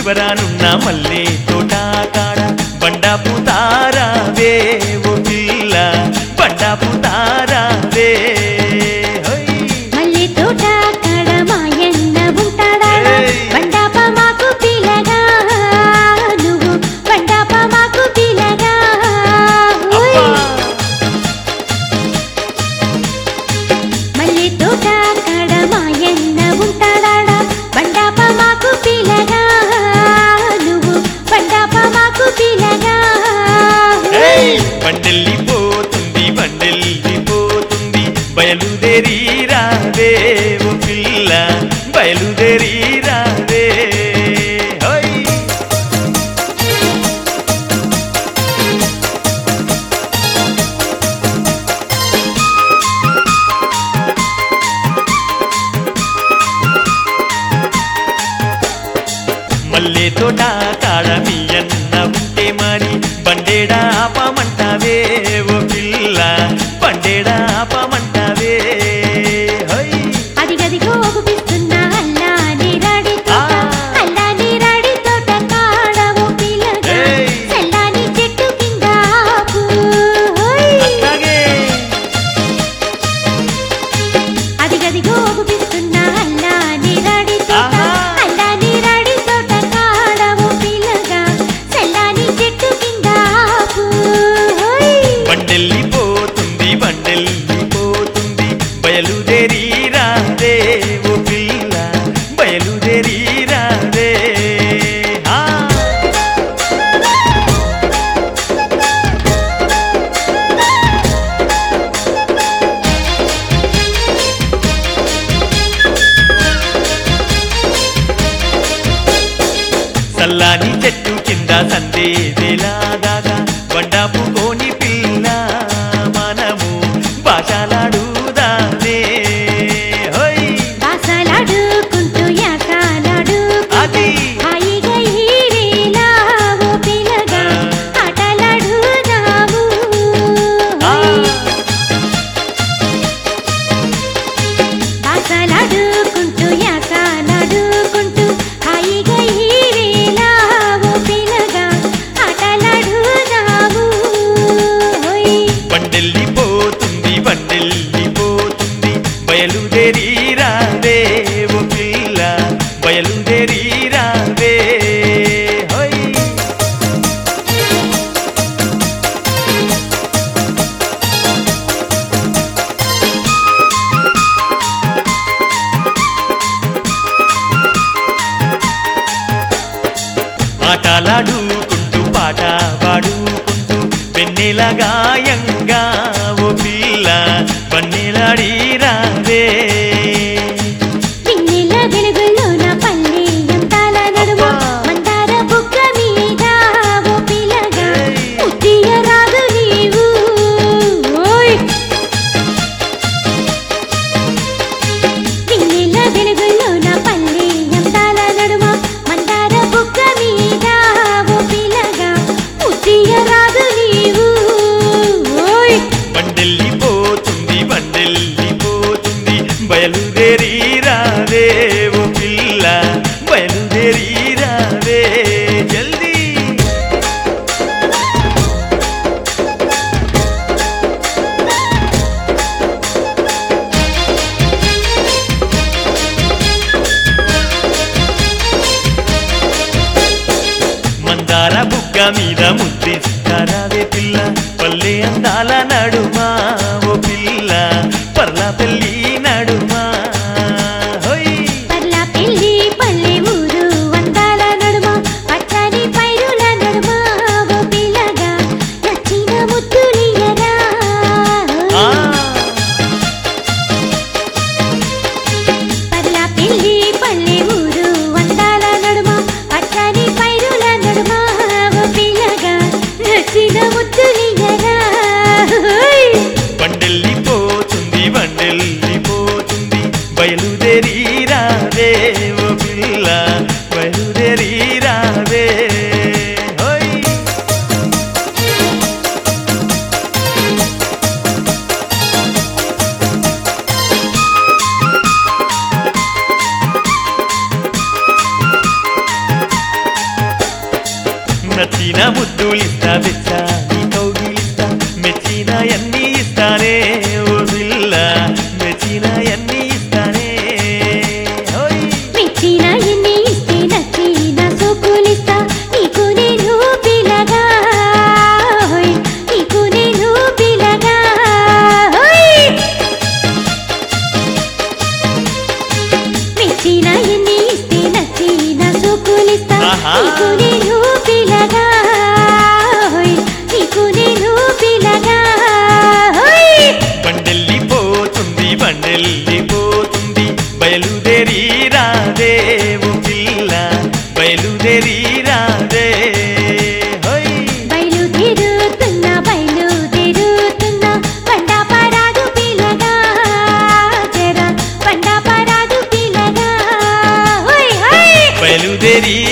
శివరానున్న మల్లె తోట కాడ బండాపు తారావే ఓ పిల్ల బండాపు తారావే హోయ్. మల్లె తోట కాడ మాయన్న ఉంటాడా ఏయ్. బండాప మాకు పిల్లగా నువ్వు బండాప మాకు పిల్లగా ఓయ్. అబ్బా! మల్లె తోట కాడ మాయన్న ఉంటాడా బండాప మాకు పిల్లగా నువ్వు బండాప మాకు పిల్లగా ఏయ్! బండెల్లిపోతుంది బండెల్లిపోతుంది బయలుదేరి రావే ఓ పిల్ల బయలుదేరి రావే హోయ్! మల్లె తోట కాడ మీ అన్న ఉంటే మరి బండేడా ఆపమంటావే ఓ పిల్ల బండేడా ఆపమంటావే హోయ్! అదిగదిగో గుపిస్తున్న అల్లాని రాడి తోట ఆ. అల్లాని రాడి తోట కాడవు పిల్లగా ఏయ్. చల్లాని చెట్టు కింద ఆపు. ఓయ్. అట్లాగే అదిగదిగో గుపిస్తున్న అల్లాని రాడి తోట ఆహా. అల్లాని రాడి తోట కాడవు పిల్లగా చల్లాని చెట్టు కింద ఆపు. ఓయ్. బండెల్లిపోతుంది బండెల్లిపోతుంది బయలుదేరి రాదే ఓ పిల్ల బయలుదేరి రాదే ఆ సల్లాని చెట్టు కింద సందేదేలాదాగా బండాపు కోని పిల్ల మనము భాషలాడుదానే హోయ్ బాసలాడుకుంటూ యాసలాడుకుంటూ అది హాయిగా ఈరేలా ఓ పిల్లగా ఆటలాడుదాము. ఆ బాసలాడుకుంటూ యాసలాడుకుంటూ హాయిగా ఈరేలా ఓ పిల్లగా ఆటలాడుదాము. ఓయ్. బండెల్లిపోతుంది బండెల్లిపోతుంది బయలుదేరి రావే ఓ పిల్ల బయలుదేరి రావే హోయ్ ఆటలాడుకుంటూ పాట పాడుకుంటూ వెన్నెల గాయంగా ఓ పిల్ల బన్నెలాడి రావే వెన్నెల వెలుగులోన పల్లె అంతాల నడుమ అబ్బా. మందార బుగ్గ మీద ఓ పిల్లగా ఏయ్. ముద్దియ రాదు నీవు ఓయ్ వెన్నెల వెలుగులోన పల్లె అంతాల నడుమ మందార బుగ్గ మీద ఓ పిల్లగా ముద్దియ రాదు నీవు ఓయ్ బండెల్లిపోతుంది బండెల్లిపోతుంది బయలుదేరి రావే ఓ పిల్ల బయలుదేరి రావే జల్దీ మందార బుగ్గ మీద ముద్దిస్తారావే పిల్ల పల్లె అందాల నడుమా ఓ పిల్ల పర్ల పెళ్ళి నడుమా హోయ్ పర్ల పెళ్లి పల్లె ఊరు అందాల నడుమ పచ్చని పైరుల నడుమ ఓ పిల్లగా నచ్చిన ముద్దులియరా ఆ పర్ల పెళ్లి పల్లె ఊరు అందాల నడుమ పచ్చని పైరుల నడుమ ఓ పిల్లగా నచ్చిన ముద్దు నీకు నేను పిలగా హోయ్ నీకు నేను పిలగా హోయ్ బండెల్లిపోతుంది బండెల్లిపోతుంది బయలుదేరి రాదేవు పిల్ల బయలుదేరి రాదే హోయ్ బయలుదేరుతున్నా బయలుదేరుతున్నా బండ పరాదు పిలగా జరా బండ పరాదు పిలగా హోయ్ హోయ్ బయలుదేరి